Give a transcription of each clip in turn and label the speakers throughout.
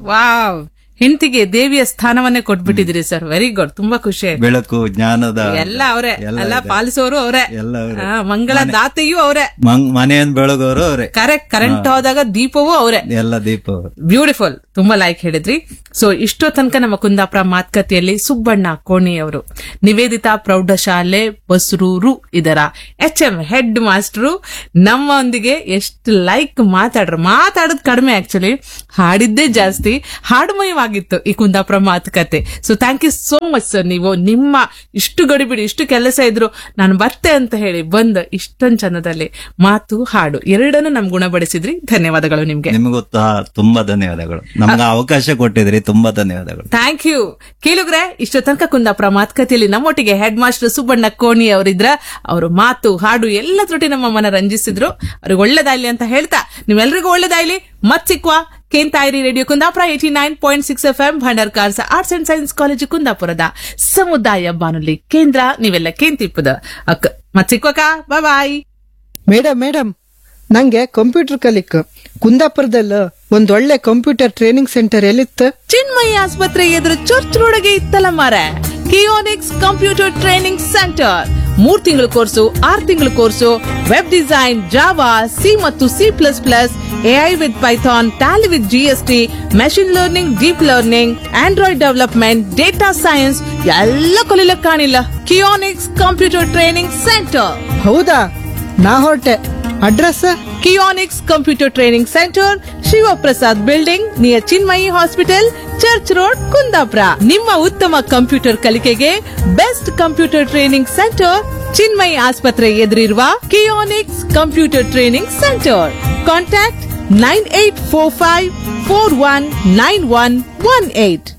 Speaker 1: Wow ಹೆಂಡತಿಗೆ ದೇವಿಯ ಸ್ಥಾನವನ್ನೇ ಕೊಟ್ಬಿಟ್ಟಿದ್ರಿ ಸರ್ ವೆರಿ ಗುಡ್ ತುಂಬಾ ಖುಷಿ ಆಯ್ತು
Speaker 2: ಬೆಳಕು ಜ್ಞಾನದ
Speaker 1: ಎಲ್ಲ ಅವರೇ
Speaker 2: ಎಲ್ಲ
Speaker 1: ಎಲ್ಲ
Speaker 2: ಇದೆ.
Speaker 1: ಪಾಲಿಸೋರು ಅವರೇ
Speaker 2: ಎಲ್ಲ ಅವ್ರೇ.
Speaker 1: ಮಂಗಳ ದಾತೆಯೂ ಅವರೇ
Speaker 2: ಮಂಗ್- ಮನೆಯನ್ನು ಬೆಳಗೋರು ಅವ್ರೆ
Speaker 1: ಕರೆಕ್ಟ್ ಕರೆಂಟ್ ಹೋದಾಗ ದೀಪವೂ ಅವರೇ
Speaker 2: ಎಲ್ಲ ದೀಪ ಅವ್ರೆ.
Speaker 1: ಬ್ಯೂಟಿಫುಲ್ ತುಂಬಾ ಲೈಕ್ ಹೇಳಿದ್ರಿ ಸೊ ಇಷ್ಟೋ ತನಕ ನಮ್ಮ ಕುಂದಾಪುರ ಮಾತುಕತೆಯಲ್ಲಿ ಸುಬ್ಬಣ್ಣ ಕೋಣಿ ಅವರು ನಿವೇದಿತಾ ಪ್ರೌಢಶಾಲೆ ಬಸ್ರೂರು ಇದರ ಎಚ್ ಎಂ ಹೆಡ್ ಮಾಸ್ಟರು ನಮ್ಮೊಂದಿಗೆ ಎಷ್ಟು ಲೈಕ್ ಮಾತಾಡ್ರು ಮಾತಾಡೋದು ಕಡಿಮೆ ಆಕ್ಚುಲಿ ಹಾಡಿದ್ದೇ ಜಾಸ್ತಿ ಹಾಡುಮಯವಾಗಿತ್ತು ಈ ಕುಂದಾಪುರ ಮಾತುಕತೆ so thank you so much sir ನೀವು ನಿಮ್ಮ ಇಷ್ಟು ಗಡಿಬಿಡಿ ಇಷ್ಟು ಕೆಲಸ ಇದ್ರು ನಾನು ಬರ್ತೆ ಅಂತ ಹೇಳಿ ಬಂದು ಇಷ್ಟೊಂದು ಚಂದದಲ್ಲಿ ಮಾತು ಹಾಡು ಎರಡನ್ನೂ ನಮ್ ಗುಣಪಡಿಸಿದ್ರಿ ಧನ್ಯವಾದಗಳು ನಿಮ್ಗೆ
Speaker 2: ನಿಮಗೂ ತ- ತುಂಬಾ ಧನ್ಯವಾದಗಳು ನಮ್ಗೆ ಅವಕಾಶ ಕೊಟ್ಟಿದ್ರಿ ತುಂಬಾ ಧನ್ಯವಾದಗಳು
Speaker 1: ಥ್ಯಾಂಕ್ ಯು ಕೇಳುಗ್ರೆ ಇಷ್ಟು ತನಕ ಕುಂದಾಪುರ ಮಾತುಕತೆಯಲ್ಲಿ ನಮ್ಮೊಟ್ಟಿಗೆ ಹೆಡ್ ಮಾಸ್ಟರ್ ಸುಬ್ಬಣ್ಣ ಕೋಣಿ ಅವರಿದ್ರ ಅವರು ಮಾತು ಹಾಡು ಎಲ್ಲ ತ್ರುಟಿ ನಮ್ಮ ಮನ ರಂಜಿಸಿದ್ರು ಅವ್ರಿಗೆ ಒಳ್ಳೇದಾಗ್ಲಿ ಅಂತ ಹೇಳ್ತಾ ನಿಮ್ಮೆಲ್ರಿಗೂ ಒಳ್ಳೇದಾಗ್ಲಿ ಮತ್ ಸಿಕ್ವಾ ಕೇಂತಾಯಿರಿ radio Kundapur eighty nine point six F M Bhandarkars arts and science college ಕುಂದಾಪುರದ ಸಮುದಾಯ ಬಾನುಲಿ ಕೇಂದ್ರ ನೀವೆಲ್ಲ ಕೇಂತಿಪ್ಪದ ಅಕ್ಕ ಮತ್ ಸಿಕ್ವಕ ಬಾಯ್
Speaker 3: ಮೇಡಮ್ ಮೇಡಮ್ ನಂಗೆ ಕಂಪ್ಯೂಟರ್ ಕಲಿಕ್ ಕುಂದಾಪುರದಲ್ಲಿ ಒಂದ್ ಒಳ್ಳೆ ಕಂಪ್ಯೂಟರ್ ಟ್ರೈನಿಂಗ್ ಸೆಂಟರ್ ಎಲ್ಲಿತ್ತು
Speaker 1: ಚಿನ್ಮಯ ಆಸ್ಪತ್ರೆ ಎದುರು ಚರ್ಚ್ ರೋಡ್ಗೆ ಇತ್ತಲ್ಲ ಮಾರ ಕಿಯೋನಿಕ್ಸ್ ಕಂಪ್ಯೂಟರ್ ಟ್ರೈನಿಂಗ್ ಸೆಂಟರ್ ಮೂರ್ ತಿಂಗಳ ಕೋರ್ಸು ಆರ್ ತಿಂಗಳ course web design Java C ಮತ್ತು C plus plus AI with Python Tally with GST machine learning deep learning Android development data science ಎಲ್ಲ ಕಲಿಲಕ್ ಕಾಣಿಲ್ಲ ಕಿಯೋನಿಕ್ಸ್ ಕಂಪ್ಯೂಟರ್ ಟ್ರೈನಿಂಗ್ ಸೆಂಟರ್
Speaker 3: ಹೌದಾ ನಾ ಹೊರಟೆ address
Speaker 1: Keonics computer training centre Shivaprasad building near Chinmayi hospital church road Kundapur ನಿಮ್ಮ ಉತ್ತಮ computer ಕಲಿಕೆಗೆ best computer training centre Chinmayi ಆಸ್ಪತ್ರೆ ಎದುರಿರುವ Keonics computer training centre contact nine eight four five four one nine one one eight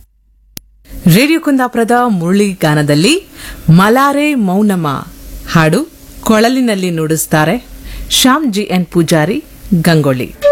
Speaker 1: radio ಕುಂದಾಪುರದ ಮುರಳಿ ಗಾನದಲ್ಲಿ ಮಲಾರೆ ಮೌನಮ ಹಾಡು ಕೊಳಲಿನಲ್ಲಿ ನುಡಿಸ್ತಾರೆ ಶ್ಯಾಮ್ ಜಿ ಎನ್ ಪೂಜಾರಿ ಗಂಗೊಳ್ಳಿ